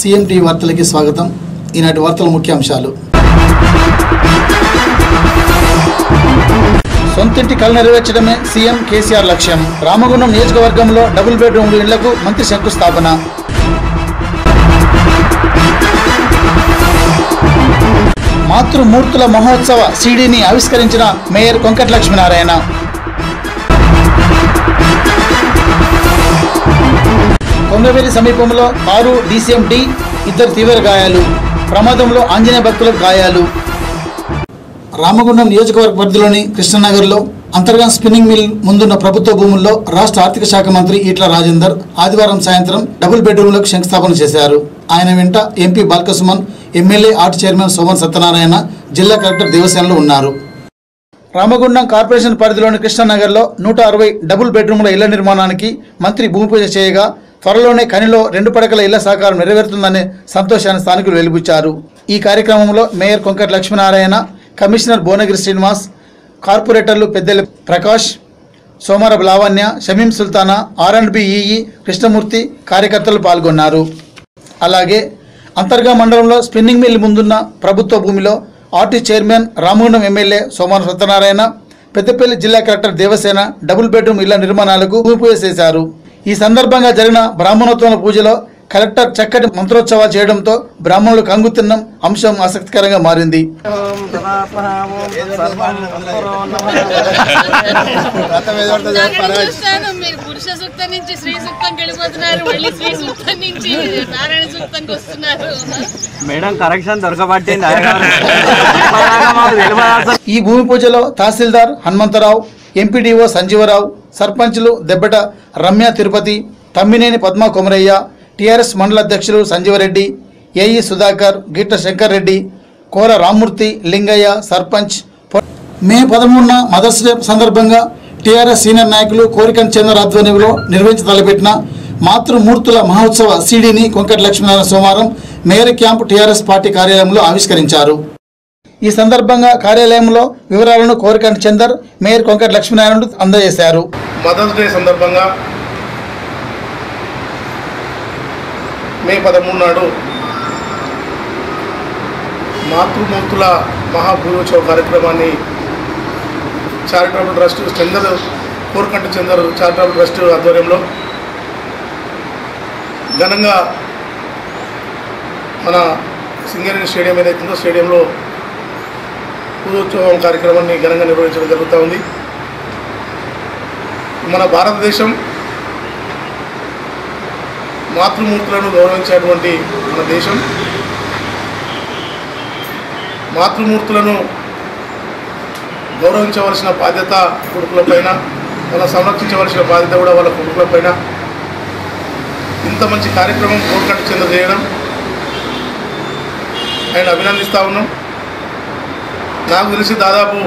CM TV వార్తలకి స్వాగతం ఈనాటి వార్తల ముఖ్యాంశాలు సొంతింటి కళ నెరవేర్చడమే సీఎం కేసీఆర్ లక్ష్యం రామగుండం నియోజకవర్గంలో డబుల్ బెడ్రూమ్ ఇళ్లకు మంత్రి శంకుస్థాపన మాతృమూర్తుల మహోత్సవ సీడీని ఆవిష్కరించిన మేయర్ కొంకట్ లక్ష్మీనారాయణ కొంగవేలి సమీపంలో కారు డీసీఎం డి ఇద్దరు తీవ్ర గాయాలు ప్రమాదంలో ఆంజనేయ భక్తులకు గాయాలు రామగుండం నియోజకవర్గ పరిధిలోని కృష్ణనగర్లో అంతర్గా స్పిన్నింగ్ మిల్ ముందున్న ప్రభుత్వ భూముల్లో రాష్ట్ర ఆర్థిక శాఖ మంత్రి ఈట్ల రాజేందర్ ఆదివారం సాయంత్రం డబుల్ బెడ్రూమ్లకు శంకుస్థాపన చేశారు ఆయన వెంట ఎంపీ బాల్కసుమన్ ఎమ్మెల్యే ఆర్ట్ చైర్మన్ సోమన్ సత్యనారాయణ జిల్లా కలెక్టర్ దేవసేనలు ఉన్నారు రామగుండం కార్పొరేషన్ పరిధిలోని కృష్ణనగర్లో నూట అరవై డబుల్ బెడ్రూమ్ల ఇళ్ల నిర్మాణానికి మంత్రి భూమి పూజ చేయగా త్వరలోనే కనిలో రెండు పడకల ఇళ్ల సహకారం నెరవేరుతుందనే సంతోషాన్ని స్థానికులు వెలిబుచ్చారు ఈ కార్యక్రమంలో మేయర్ కొంకటి లక్ష్మీనారాయణ కమిషనర్ భువనగిరి శ్రీనివాస్ కార్పొరేటర్లు Peddela Prakash Somarapu Lavanya Shamim Sultana R and B EE Krishnamurthy కార్యకర్తలు పాల్గొన్నారు అలాగే అంతర్గా మండలంలో స్పిన్నింగ్ మిల్ ముందున్న ప్రభుత్వ భూమిలో ఆర్టీ చైర్మన్ రామగుండం ఎమ్మెల్యే సోమవారం సత్యనారాయణ పెద్దపల్లి జిల్లా కలెక్టర్ దేవసేన డబుల్ బెడ్రూమ్ ఇళ్ల నిర్మాణాలకు భూమి పూజ చేశారు ఈ సందర్భంగా జరిగిన బ్రాహ్మణోత్సవ పూజలో కలెక్టర్ చక్కటి మంత్రోత్సవాలు చేయడంతో బ్రాహ్మణులు కంగుతిన్నం అంశం ఆసక్తికరంగా మారింది అక్కడ చూస్తాను మీరు పురుష సూక్తం నుంచి శ్రీ సూక్తంకి వెళ్ళిపోతున్నారు మళ్ళీ శ్రీ సూక్తం నుంచి నారాయణ సూక్తంకి వస్తున్నారు మేడం కరెక్షన్ దొరకబట్టింది అయ్యగారు. ఇప్పటిదాకా మాకు తెలియదు అసలు. ఈ భూమి పూజలో తహసీల్దార్ హనుమంతరావు ఎంపీడీఓ సంజీవరావు సర్పంచులు దెబ్బట రమ్య తిరుపతి తమ్మినేని పద్మ కొమరయ్య టీఆర్ఎస్ మండల అధ్యక్షులు సంజీవరెడ్డి ఏఈ సుధాకర్ గిట్ట శంకర్ రెడ్డి కోర రామ్మూర్తి లింగయ్య సర్పంచ్ పొ- మే పదమూడున మదర్స్ డే సందర్భంగా టీఆర్ఎస్ సీనియర్ నాయకులు కోరికన్ చంద్ర ఆధ్వర్యంలో నిర్వహించి తలపెట్టిన మాతృమూర్తుల మహోత్సవ సీడీని కొంకటి లక్ష్మీనారాయణ సోమవారం మేయర్ క్యాంప్ టీఆర్ఎస్ పార్టీ కార్యాలయంలో ఆవిష్కరించారు ఈ సందర్భంగా కార్యాలయంలో వివరాలను కోరికంటి చందర్ మేయర్ కొంకటి లక్ష్మీనారాయణ అందజేశారు మదర్స్ డే సందర్భంగా మే పదమూడు నాడు మాతృమూర్తుల మహాపూజోత్సవ కార్యక్రమాన్ని charitable trust Chander Korakanti Chander charitable trust ఆధ్వర్యంలో ఘనంగా మన సింగరేణి స్టేడియం ఏదైతుందో స్టేడియంలో పూజోత్సవం కార్యక్రమాన్ని ఘనంగా నిర్వహించడం జరుగుతూ ఉంది మన భారతదేశం మాతృమూర్తులను గౌరవించేటువంటి మన దేశం మాతృమూర్తులను గౌరవించవలసిన బాధ్యత కొడుకులపైన వాళ్ళ సంరక్షించవలసిన బాధ్యత కూడా వాళ్ళ కొడుకులపైన ఇంత మంచి కార్యక్రమం కోరుకట్టు చెంద చేయడం ఆయన అభినందిస్తూ ఉన్నాం నాకు తెలిసి దాదాపు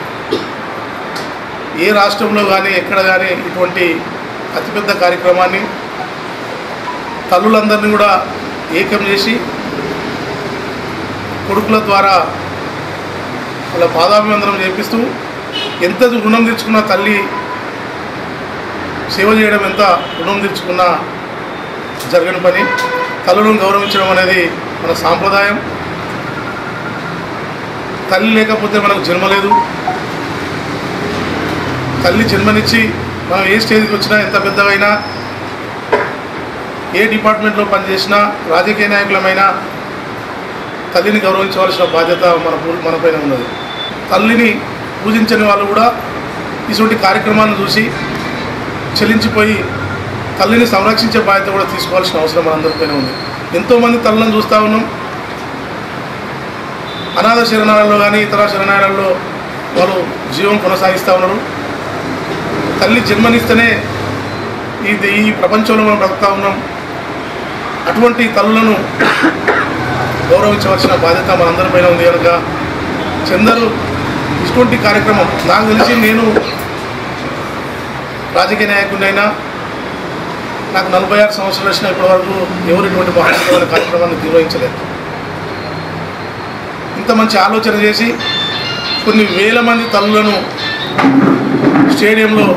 ఏ రాష్ట్రంలో కానీ ఎక్కడ కానీ ఇటువంటి అతిపెద్ద కార్యక్రమాన్ని తల్లులందరినీ కూడా ఏకం చేసి కొడుకుల ద్వారా వాళ్ళ పాదాభివందనం చేపిస్తూ ఎంత రుణం తెచ్చుకున్న తల్లి సేవ చేయడం ఎంత రుణం తెచ్చుకున్నా జరగని పని తల్లులను గౌరవించడం అనేది మన సాంప్రదాయం తల్లి లేకపోతే మనకు జన్మ లేదు తల్లి జన్మనిచ్చి మనం ఏ స్టేజ్కి వచ్చినా ఎంత పెద్దగైనా ఏ డిపార్ట్మెంట్లో పనిచేసినా రాజకీయ నాయకులమైనా తల్లిని గౌరవించవలసిన బాధ్యత మన పూ- మనపైన ఉన్నది తల్లిని పూజించని వాళ్ళు కూడా ఇటువంటి కార్యక్రమాలను చూసి చెల్లించిపోయి తల్లిని సంరక్షించే బాధ్యత కూడా తీసుకోవాల్సిన అవసరం మనందరిపైన ఉంది ఎంతోమంది తల్లిని చూస్తూ ఉన్నాం అనాథ శరణాలయంలో కానీ ఇతర శరణాలయాల్లో వాళ్ళు జీవం కొనసాగిస్తూ ఉన్నారు తల్లి జన్మనిస్తేనే ఈ ఈ ప్రపంచంలో మనం బ్రతుకుతా ఉన్నాం అటువంటి తల్లులను గౌరవించవలసిన బాధ్యత మనందరిపైన ఉంది కనుక చందరు ఇటువంటి కార్యక్రమం నాకు తెలిసి నేను రాజకీయ నాయకుడినైనా నాకు నలభై ఆరు సంవత్సరాలు వచ్చిన ఇప్పటివరకు ఎవరు ఇటువంటి మహోన్నతమైన కార్యక్రమాన్ని నిర్వహించలేదు ఇంత మంచి ఆలోచన చేసి కొన్ని వేల మంది తల్లులను స్టేడియంలో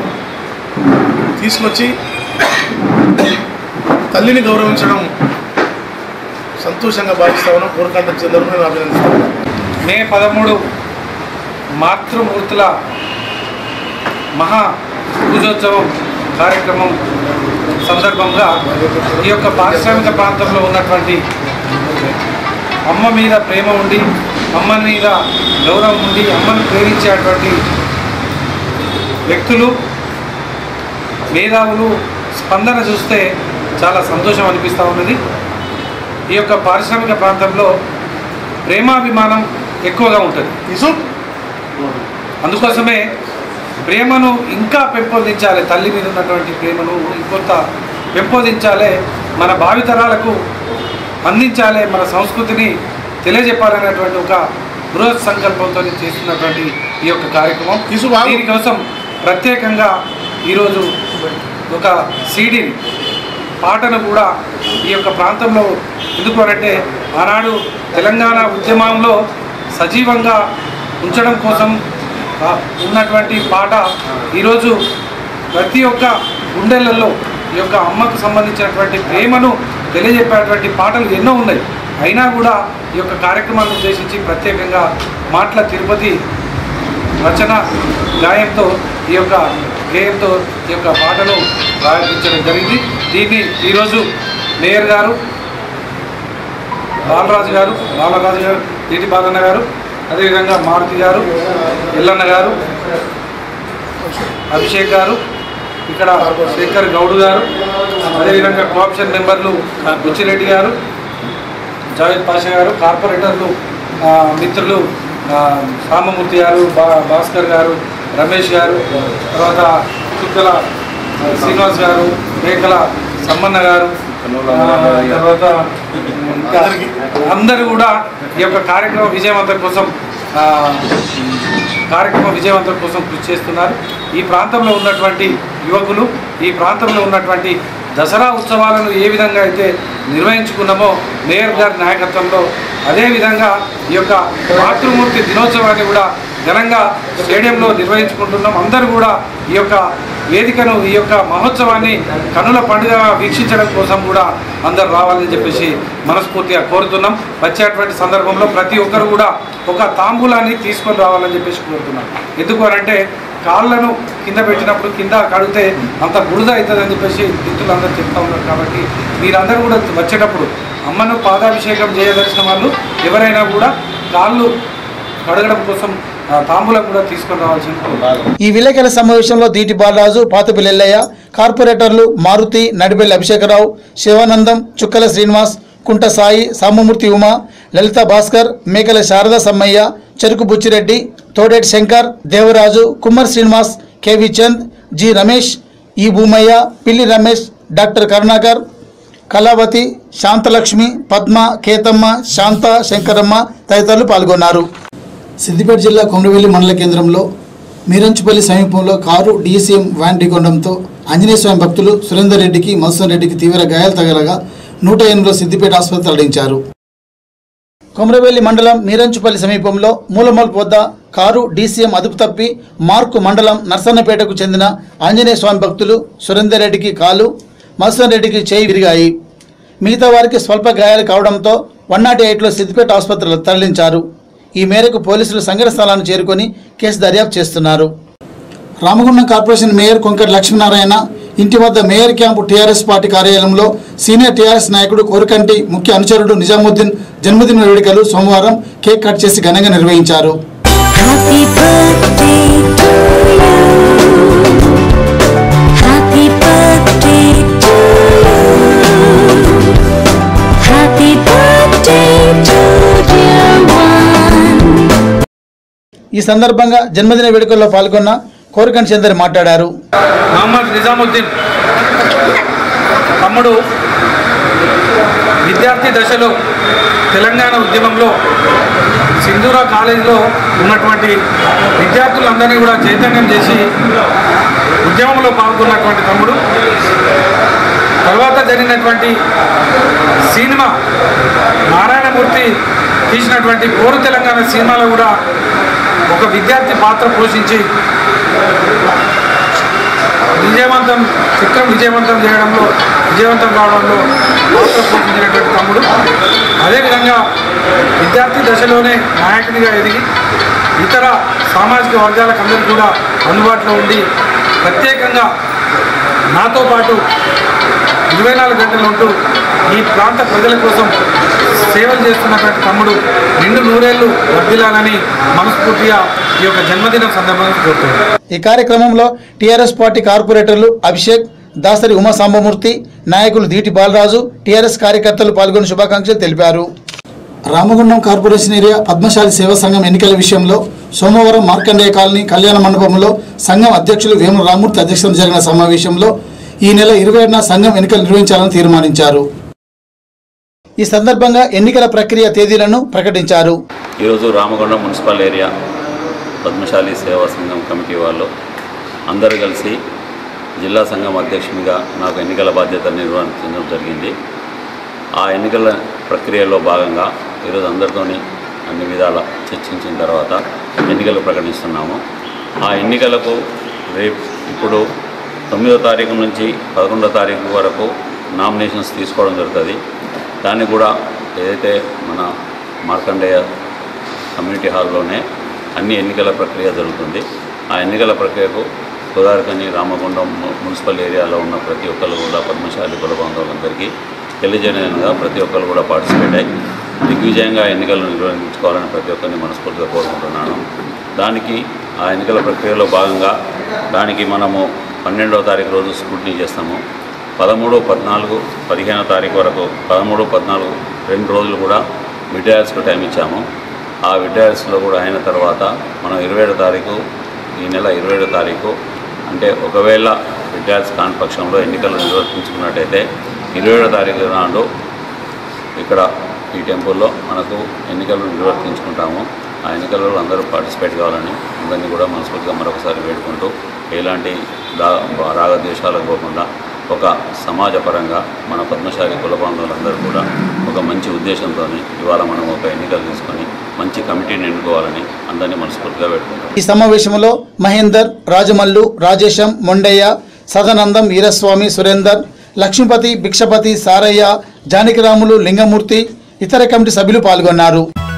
తీసుకొచ్చి తల్లిని గౌరవించడం సంతోషంగా భావిస్తా ఉన్నాం కోరికంట చెందడం మేము అభినందిస్తాం మే పదమూడు మాతృమూర్తుల మహా పూజోత్సవం కార్యక్రమం సందర్భంగా ఈ యొక్క పారిశ్రామిక ప్రాంతంలో ఉన్నటువంటి అమ్మ మీద ప్రేమ ఉండి అమ్మ మీద గౌరవం ఉండి అమ్మను ప్రేమించేటువంటి వ్యక్తులు మేధావులు స్పందన చూస్తే చాలా సంతోషం అనిపిస్తూ ఉన్నది ఈ యొక్క పారిశ్రామిక ప్రాంతంలో ప్రేమాభిమానం ఎక్కువగా ఉంటుంది అందుకోసమే ప్రేమను ఇంకా పెంపొందించాలి తల్లి మీద ఉన్నటువంటి ప్రేమను ఇంకొంత పెంపొందించాలి మన భావితరాలకు అందించాలి మన సంస్కృతిని తెలియజెప్పాలనేటువంటి ఒక బృహత్ సంకల్పంతో చేస్తున్నటువంటి ఈ యొక్క కార్యక్రమం దీనికోసం ప్రత్యేకంగా ఈరోజు ఒక సీడీని పాటను కూడా ఈ యొక్క ప్రాంతంలో ఎందుకు అనంటే ఆనాడు తెలంగాణ ఉద్యమంలో సజీవంగా ఉంచడం కోసం ఆ, ఉన్నటువంటి పాట ఈరోజు ప్రతి ఒక్క గుండెలలో ఈ యొక్క అమ్మకు సంబంధించినటువంటి ప్రేమను తెలియజెప్పేటువంటి పాటలు ఎన్నో ఉన్నాయి అయినా కూడా ఈ యొక్క కార్యక్రమాన్ని ఉద్దేశించి ప్రత్యేకంగా మాటల తిరుపతి రచన గాయంతో ఈ యొక్క గేయంతో ఈ యొక్క పాటను ప్రారంభించడం జరిగింది దీన్ని ఈరోజు మేయర్ గారు బాలరాజు గారు బాలరాజు గారు నీటి బాలన్న గారు అదేవిధంగా మారుతి గారు ఎల్లన్న గారు అభిషేక్ గారు ఇక్కడ శేఖర్ గౌడ్ గారు అదేవిధంగా కోఆప్షన్ మెంబర్లు బుచ్చిరెడ్డి గారు జావేద్ పాషా గారు కార్పొరేటర్లు ఆ, మిత్రులు ఆ, సామమూర్తి గారు బా భాస్కర్ గారు రమేష్ గారు తర్వాత చుక్కల ఆ, శ్రీనివాస్ గారు మేకల సమ్మన్న గారు ఆ, తర్వాత ఇంకా అందరూ కూడా ఈ యొక్క కార్యక్రమ విజయవంతం కోసం ఆ, కార్యక్రమ విజయవంతం కోసం కృషి చేస్తున్నారు ఈ ప్రాంతంలో ఉన్నటువంటి యువకులు ఈ ప్రాంతంలో ఉన్నటువంటి దసరా ఉత్సవాలను ఏ విధంగా అయితే నిర్వహించుకున్నామో మేయర్ గారి నాయకత్వంలో అదేవిధంగా ఈ యొక్క మాతృమూర్తి దినోత్సవాన్ని కూడా ఘనంగా స్టేడియంలో నిర్వహించుకుంటున్నాం అందరూ కూడా ఈ యొక్క వేదికను ఈ యొక్క మహోత్సవాన్ని కన్నుల పండుగ వీక్షించడం కోసం కూడా అందరు రావాలని చెప్పేసి మనస్ఫూర్తిగా కోరుతున్నాం వచ్చేటువంటి సందర్భంలో ప్రతి ఒక్కరు కూడా ఒక తాంబూలాన్ని తీసుకొని రావాలని చెప్పేసి కోరుతున్నాం ఎందుకు అనంటే కాళ్ళను కింద పెట్టినప్పుడు కింద కడిగితే అంత బురద అవుతుందని చెప్పేసి మిత్రులు అందరూ చెప్తా ఉన్నారు కాబట్టి మీరందరూ కూడా వచ్చేటప్పుడు అమ్మను పాదాభిషేకం చేయదలిచిన వాళ్ళు ఎవరైనా కూడా కాళ్ళు కడగడం కోసం ఆ, తాంబూలం కూడా తీసుకొని రావాల్సిన కోరుతున్నాం. ఈ విలేకరుల సమావేశంలో దీటి బాలరాజు పాతపల్లి ఎల్లయ్య కార్పొరేటర్లు మారుతి నడిబెల్లి అభిషేకరావు శివానందం చుక్కల శ్రీనివాస్ కుంట సాయి సామమూర్తి ఉమా లలిత భాస్కర్ మేకల Sharada Sammaiah Cheruku Buchireddy Thodeti Shankar Devaraju Kummar Srinivas KV Chand G Ramesh E Bhoomaiah Pilli Ramesh doctor Karunakar Kalavathi Shantalakshmi Padma Ketamma Shanta Shankaramma తదితరులు పాల్గొన్నారు సిద్దిపేట జిల్లా కొమరవెల్లి మండల కేంద్రంలో మీరంచుపల్లి సమీపంలో కారు డీసీఎం వ్యాన్ ఢీకొనడంతో ఆంజనేయ స్వామి భక్తులు సురేందర్ రెడ్డికి మధుసూదన్ రెడ్డికి తీవ్ర గాయాలు తగలగా నూట ఎనిమిదిలో సిద్దిపేట ఆసుపత్రి తరలించారు కొమరవెల్లి మండలం మీరంచుపల్లి సమీపంలో మూలమల్పు వద్ద కారు డీసీఎం అదుపు తప్పి మార్కు మండలం నర్సన్నపేటకు చెందిన ఆంజనేయ స్వామి భక్తులు సురేందర్ రెడ్డికి కాలు మధుసూదన్ రెడ్డికి చేయి విరిగాయి మిగతా వారికి స్వల్ప గాయాలు కావడంతో వన్ నాట్ ఎయిట్లో సిద్దిపేట ఆసుపత్రిలో తరలించారు ఈ మేరకు పోలీసులు సంఘటన స్థలాన్ని చేరుకొని కేసు దర్యాప్తు చేస్తున్నారు రామగుండం కార్పొరేషన్ మేయర్ కొంకటి లక్ష్మీనారాయణ ఇంటి వద్ద మేయర్ క్యాంపు టీఆర్ఎస్ పార్టీ కార్యాలయంలో సీనియర్ టీఆర్ఎస్ నాయకుడు కోరికంటి ముఖ్య అనుచరుడు నిజాముద్దీన్ జన్మదిన వేడుకలు సోమవారం కేక్ కట్ చేసి ఘనంగా నిర్వహించారు Happy birthday to you. Happy birthday to you. Happy birthday to dear one. ఈ సందర్భంగా జన్మదిన వేడుకల్లో పాల్గొన్న కోరికంటి చందర్ మాట్లాడారు మహమ్మద్ నిజాముద్దీన్ తమ్ముడు విద్యార్థి దశలో తెలంగాణ ఉద్యమంలో సింధూరా కాలేజీలో ఉన్నటువంటి విద్యార్థులందరినీ కూడా చైతన్యం చేసి ఉద్యమంలో పాల్గొన్నటువంటి తమ్ముడు తర్వాత జరిగినటువంటి సినిమా నారాయణమూర్తి తీసినటువంటి కోరు తెలంగాణ సినిమాలో కూడా ఒక విద్యార్థి పాత్ర పోషించి విజయవంతం చిత్రం విజయవంతం చేయడంలో విజయవంతం కావడంలో పాత్ర పోషించినటువంటి తమ్ముడు అదేవిధంగా విద్యార్థి దశలోనే నాయకునిగా ఎదిగి ఇతర సామాజిక వర్గాలకు అందరికీ కూడా అందుబాటులో ఉండి ప్రత్యేకంగా నాతో పాటు ఇరవై నాలుగు గంటలు ఉంటూ ఈ ప్రాంత ప్రజల కోసం సేవలు చేస్తున్నటువంటి తమ్ముడు నిండు నూరేళ్లు వర్ధిల్లాలని మనస్ఫూర్తిగా ఈ యొక్క జన్మదినం సందర్భంగా కోరుతున్నాను ఈ కార్యక్రమంలో టీఆర్ఎస్ పార్టీ కార్పొరేటర్లు అభిషేక్ దాసరి ఉమా సాంబమూర్తి నాయకులు దీటి బాలరాజు టీఆర్ఎస్ కార్యకర్తలు పాల్గొని శుభాకాంక్షలు తెలిపారు రామగుండం కార్పొరేషన్ ఏరియా పద్మశాలి సేవా సంఘం ఎన్నికల విషయంలో సోమవారం మార్కండేయ కాలనీ కళ్యాణ మండపంలో సంఘం అధ్యక్షులు వేముల రామూర్తి అధ్యక్షతన జరిగిన సమావేశంలో ఈ నెల ఇరవై ఏడున సంఘం ఎన్నికలు నిర్వహించాలని తీర్మానించారు ఈ సందర్భంగా ఎన్నికల ప్రక్రియ తేదీలను ప్రకటించారు ఈరోజు రామగుండం మున్సిపల్ ఏరియా పద్మశాలి సేవా సంఘం కమిటీ వాళ్ళు అందరూ కలిసి జిల్లా సంఘం అధ్యక్షునిగా నాకు ఎన్నికల బాధ్యత నిర్వహించడం జరిగింది ఆ ఎన్నికల ప్రక్రియలో భాగంగా ఈరోజు అందరితోని అన్ని విధాల చర్చించిన తర్వాత ఎన్నికలు ప్రకటిస్తున్నాము ఆ ఎన్నికలకు రేపు ఇప్పుడు తొమ్మిదో తారీఖు నుంచి పదకొండో తారీఖు వరకు నామినేషన్స్ తీసుకోవడం జరుగుతుంది దాన్ని కూడా ఏదైతే మన మార్కండేయ కమ్యూనిటీ హాల్లోనే అన్ని ఎన్నికల ప్రక్రియ జరుగుతుంది ఆ ఎన్నికల ప్రక్రియకు గోదావరికని రామగుండం ము- మున్సిపల్ ఏరియాలో ఉన్న ప్రతి ఒక్కరు కూడా పద్మశాలి కుల బాంధవులందరికీ తెలియజేయడంగా ప్రతి ఒక్కరు కూడా పార్టిసిపేట్ అయ్యి దిగ్విజయంగా ఎన్నికలు నిర్వహించుకోవాలని ప్రతి ఒక్కరిని మనస్ఫూర్తిగా కోరుకుంటున్నాను దానికి ఆ ఎన్నికల ప్రక్రియలో భాగంగా దానికి మనము పన్నెండవ తారీఖు రోజు స్క్రూటినీ చేస్తాము పదమూడు పద్నాలుగు పదిహేనో తారీఖు వరకు పదమూడు పద్నాలుగు రెండు రోజులు కూడా విడ్రాయల్స్కు టైం ఇచ్చాము ఆ విడ్రాయల్స్లో కూడా అయిన తర్వాత మనం ఇరవై ఏడో తారీఖు ఈ నెల ఇరవై ఏడో తారీఖు అంటే ఒకవేళ విడ్రాయల్స్ కాని పక్షంలో ఎన్నికలు నిర్వర్తించుకున్నట్టయితే ఇరవై ఏడో తారీఖు నాడు ఇక్కడ ఈ టెంపుల్లో మనకు ఎన్నికలు నిర్వర్తించుకుంటాము ఆ ఎన్నికలలో అందరూ పార్టిసిపేట్ కావాలని అందరినీ కూడా మనస్ఫూర్తిగా మరొకసారి వేడుకుంటూ ఎలాంటి దా రాగద్వేషాలకు పోకుండా ఒక సమాజపరంగా మన పద్మశాలి కుల బాంధవులందరూ కూడా ఒక మంచి ఉద్దేశంతో ఇవాళ మనం ఒక ఎన్నికలు తీసుకొని మంచి కమిటీని ఎన్నుకోవాలని అందరినీ మనస్ఫూర్తిగా వేడుకుంటాం ఈ సమావేశంలో మహేందర్ రాజమల్లు రాజేశం మొండయ్య సదానందం వీరస్వామి సురేందర్ లక్ష్మీపతి భిక్షపతి సారయ్య జానకిరాములు లింగమూర్తి ఇతర కమిటీ సభ్యులు పాల్గొన్నారు